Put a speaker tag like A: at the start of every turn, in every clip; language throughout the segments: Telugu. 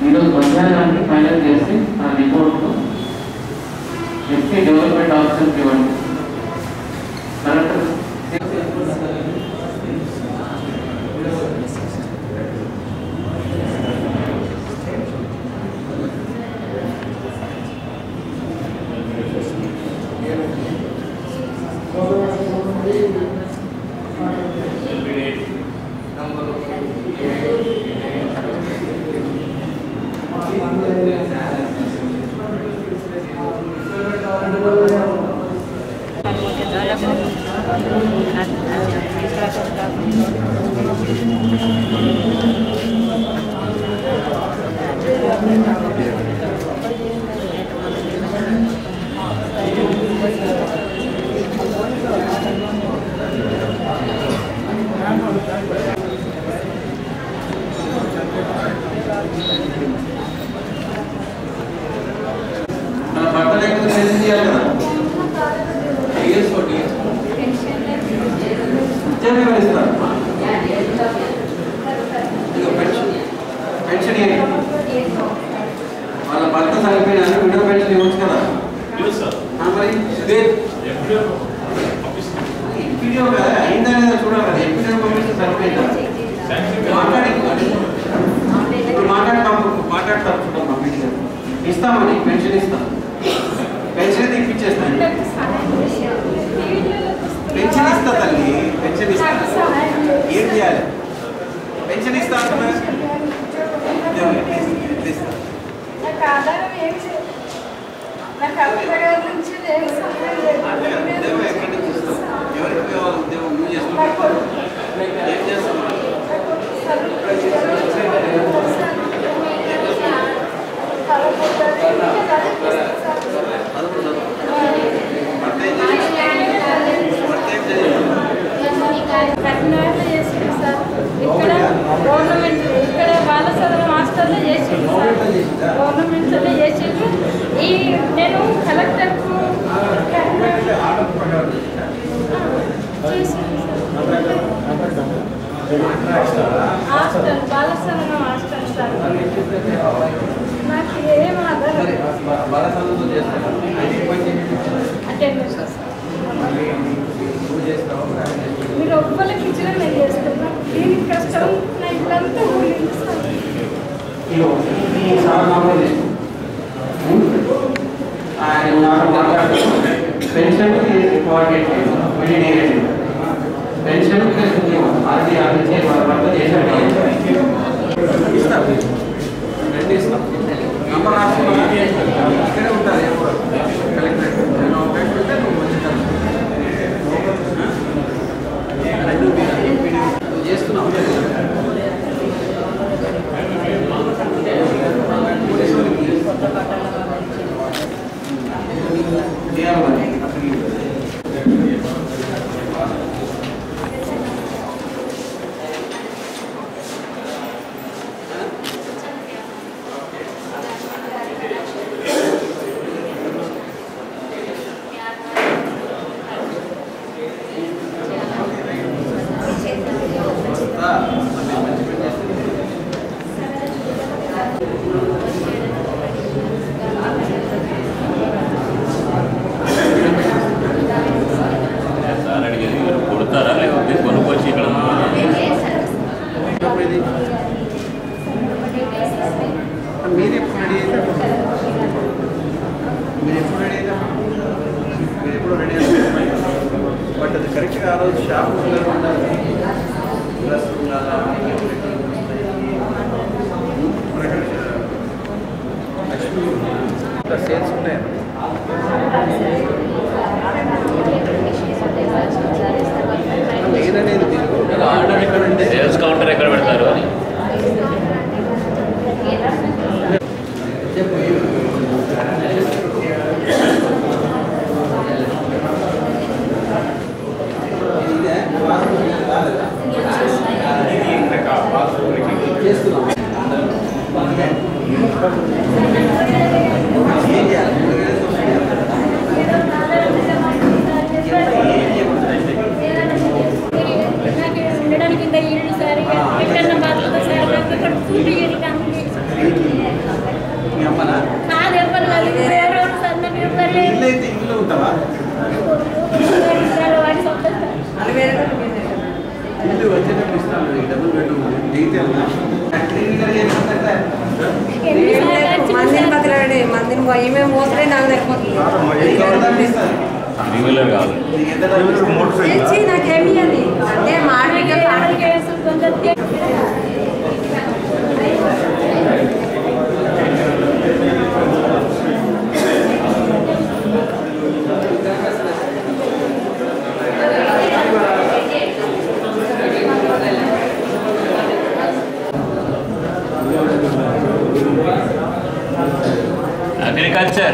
A: ఈరోజు మధ్యాహ్నానికి ఫైనల్ చేసి ఆ రిపోర్ట్ ఎస్సీ డెవలప్మెంట్ ఆఫీసర్కి ఇవ్వండి కలెక్టర్ మన భర్త లేకపోతే పెళ్లి చేయాలి కదా చేసుకోండి ఇచ్చేది ఎవరు ఇస్తారు ఇదిగో పెన్షన్ పెన్షన్ ఇవ్వండి వాళ్ళ భర్త చనిపోయినా విడో పెన్షన్ ఇవ్వచ్చు కదా ఆ, మరి ఇదే ఎంపీడీఓ కదా అయిందా లేదా చూడాలి కదా ఎంపీడీఓ పంపిస్తే సరిపోయిందా మాట్లాడి ఇప్పుడు మాట్లాడి పంపు మాట్లాడతారు చూద్దాం మా మీటింగ్ ఇస్తామని పెన్షన్ ఇస్తాం పెన్షన్ ఇప్పించేస్తాను పెన్షన్ ఇస్తా తల్లి పెన్షన్ ఇస్తా ఏం చేయాలి పెన్షన్ ఇస్తా అంటున్నా ఇదేమో, ఎట్లా ఇస్తా?
B: నాకు ఆధారం ఏమి లేదు. నాకు అత్తగారి నుంచి ఏమి సహాయం లేదు.
A: అంటే ఉద్యోగం ఎక్కడి నుంచి ఇస్తాం ఎవరికి కావాలి ఉద్యోగం నువ్వు చేసుకుంటావు ఏం చేస్తావు చదువు చదువు భర్త ఏం చేయాలి భర్త ఏం చేయాలి
B: కర్ణాటక చేసిండు సార్ ఇక్కడ గవర్నమెంట్ ఇక్కడ బాలసదనం హాస్టల్లో చేసిండు సార్ గవర్నమెంట్లో చేసిండు ఈ నేను కలెక్టర్కు చేసిండు సార్ హాస్టల్ బాలసదనం హాస్టల్ సార్ నాకు ఏం ఆధారం
A: బాల చదువుతో చేస్తాను ఐటీ పని చేసి
B: అటెండెన్స్ సార్
A: నువ్వు చేస్తావు
B: మీరు ఒక్కరికి ఇచ్చిన నేను చేస్తున్నా దీనికి కష్టం నా ఇల్లంతా ఊరింది సార్
A: ఈ సాధన ఆయన నాకు మాట్లాడుతూ pension important very negative pension అది అది వర్క్ చేశాడు ఇస్తాం రెండు ఇస్తాం నంబర్ రాసుకున్నా ఇక్కడే ఉంటుంది ఎప్పుడు కలెక్టర్ నేను పెట్టుకుంటే నువ్వు వచ్చి రెండు నువ్వు చేస్తున్నావు
C: సార్ అడిగేది మీరు కొడతారా లేకపోతే కొనుక్కొచ్చి ఇక్కడ
A: మీరు ఎప్పుడు రెడీ అయితే మీరు ఎప్పుడు రెడీ అయితే మీరు ఎప్పుడు రెడీ అయితే బట్ అది కరెక్ట్గా ఆ రోజు షాప్ ముందర ఉండాలి డ్రెస్ ఉండాలా లక్ష్మి సేల్స్ ఉంటాయి నేననేది మీరు ఆర్డర్ ఎక్కడ ఉంటే
C: సేల్స్ కౌంటర్ ఎక్కడ పెడతారు అని
A: చెప్పు ఇదే చేస్తున్నాం ఏం చేయాలి
B: నాకు ఉండడానికి ఇంత ఇల్లు సార్ ఎక్కడన్నా బాధపడతా సార్ నాకు ఇక్కడ ఫుడ్ ఇవ్వడానికి
D: నాకు సరిపోతుంది
A: ఎంత అనిపిస్తుంది?
C: త్రీ వీలర్ కావాలి
A: నీకు ఎంత అనిపిస్తుంది?
D: తెచ్చి నాకేమి అది అంటే మాటలకి
C: అగ్రికల్చర్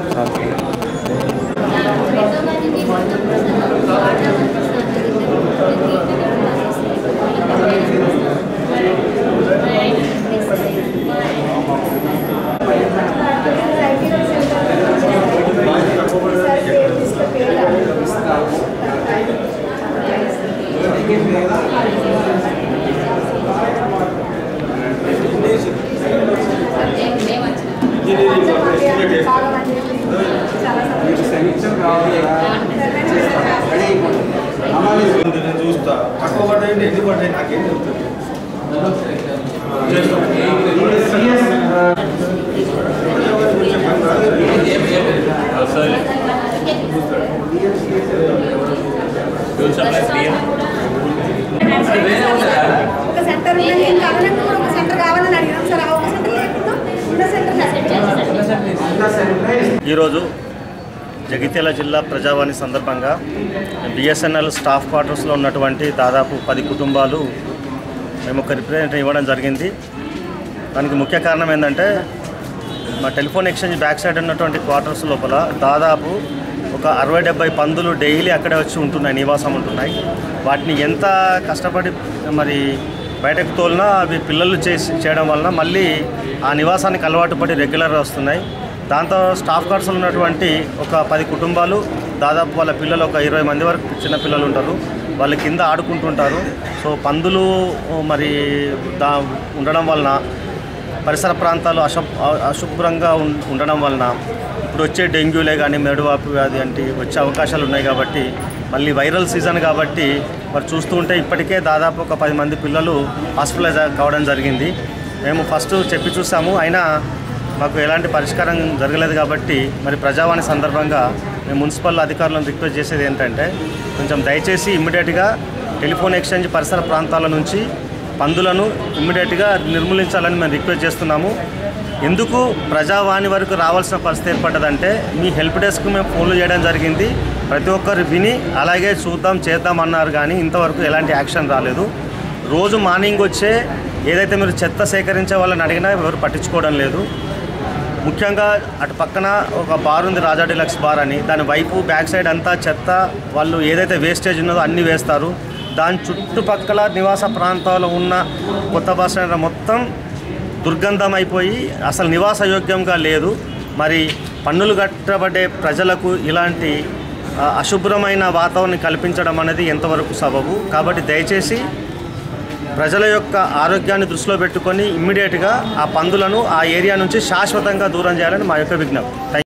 A: రెడీ అయిపోండి. అమ్మాయి
E: నేను చూస్తా తక్కువ పడ్డాయంటే ఎన్ని పడ్డాయి నాకేం చెప్తుంది
A: సీఎస్
C: వస్తుంది ఫ్యూల్ సప్లై ఫ్రీ
B: ఒక సెంటర్ ఉందండి ఇంకా అదనంగా కూడా ఒక సెంటర్ కావాలని అడిగినాం సార్ ఆ ఒక సెంటర్ లేకుండా ఉన్న సెంటర్
F: ఈరోజు జగిత్యాల జిల్లా ప్రజావాణి సందర్భంగా బిఎస్ఎన్ఎల్ స్టాఫ్ క్వార్టర్స్లో ఉన్నటువంటి దాదాపు పది కుటుంబాలు మేము ఒక రిప్రజెంట్ ఇవ్వడం జరిగింది దానికి ముఖ్య కారణం ఏంటంటే మా టెలిఫోన్ ఎక్స్చేంజ్ బ్యాక్ సైడ్ ఉన్నటువంటి క్వార్టర్స్ లోపల దాదాపు ఒక అరవై డెబ్బై పందులు డైలీ అక్కడే వచ్చి ఉంటున్నాయి నివాసం ఉంటున్నాయి వాటిని ఎంత కష్టపడి మరి బయటకు తోలినా అవి పిల్లలు చేసి చేయడం వలన మళ్ళీ ఆ నివాసానికి అలవాటు పడి రెగ్యులర్గా వస్తున్నాయి దాంతో స్టాఫ్ కార్డ్స్లో ఉన్నటువంటి ఒక పది కుటుంబాలు దాదాపు వాళ్ళ పిల్లలు ఒక ఇరవై మంది వరకు చిన్న పిల్లలు ఉంటారు వాళ్ళ కింద ఆడుకుంటుంటారు సో పందులు మరి దా ఉండడం వలన పరిసర ప్రాంతాలు అశు అశుభ్రంగా ఉం- ఉండడం వలన ఇప్పుడు వచ్చే డెంగ్యూలే కానీ మెడువాపు వ్యాధి అంటే వచ్చే అవకాశాలు ఉన్నాయి కాబట్టి మళ్ళీ వైరల్ సీజన్ కాబట్టి మరి చూస్తూ ఉంటే ఇప్పటికే దాదాపు ఒక పది మంది పిల్లలు హాస్పిటలైజ్ కావడం జరిగింది మేము ఫస్ట్ చెప్పి చూసాము అయినా మాకు ఎలాంటి పరిష్కారం జరగలేదు కాబట్టి మరి ప్రజావాణి సందర్భంగా మేము మున్సిపల్ అధికారులను రిక్వెస్ట్ చేసేది ఏంటంటే కొంచెం దయచేసి ఇమ్మీడియట్గా టెలిఫోన్ ఎక్స్చేంజ్ పరిసర ప్రాంతాల నుంచి పందులను ఇమ్మీడియట్గా నిర్మూలించాలని మేము రిక్వెస్ట్ చేస్తున్నాము ఎందుకు ప్రజావాణి వరకు రావాల్సిన పరిస్థితి ఏర్పడ్డదంటే మీ హెల్ప్ డెస్క్ మేము ఫోన్లు చేయడం జరిగింది ప్రతి ఒక్కరు విని అలాగే చూద్దాం చేద్దాం అన్నారు కానీ ఇంతవరకు ఎలాంటి యాక్షన్ రాలేదు రోజు మార్నింగ్ వచ్చే ఏదైతే మీరు చెత్త సేకరించే వాళ్ళని అడిగినా ఎవరు పట్టించుకోవడం లేదు ముఖ్యంగా అటు పక్కన ఒక బార్ ఉంది రాజా డిలక్స్ బార్ అని దాని వైపు బ్యాక్ సైడ్ అంతా చెత్త వాళ్ళు ఏదైతే వేస్టేజ్ ఉన్నదో అన్నీ వేస్తారు దాని చుట్టుపక్కల నివాస ప్రాంతాల్లో ఉన్న కొత్త బస్ స్టాండ్ మొత్తం దుర్గంధం అయిపోయి అసలు నివాస యోగ్యంగా లేదు మరి పన్నులు కట్టబడే ప్రజలకు ఇలాంటి ఆ, అశుభ్రమైన వాతావరణం కల్పించడం అనేది ఎంతవరకు సబబు కాబట్టి దయచేసి ప్రజల యొక్క ఆరోగ్యాన్ని దృష్టిలో పెట్టుకొని ఇమ్మీడియట్గా ఆ పందులను ఆ ఏరియా నుంచి శాశ్వతంగా దూరం చేయాలని మా యొక్క విజ్ఞప్తి థాంక్ యూ.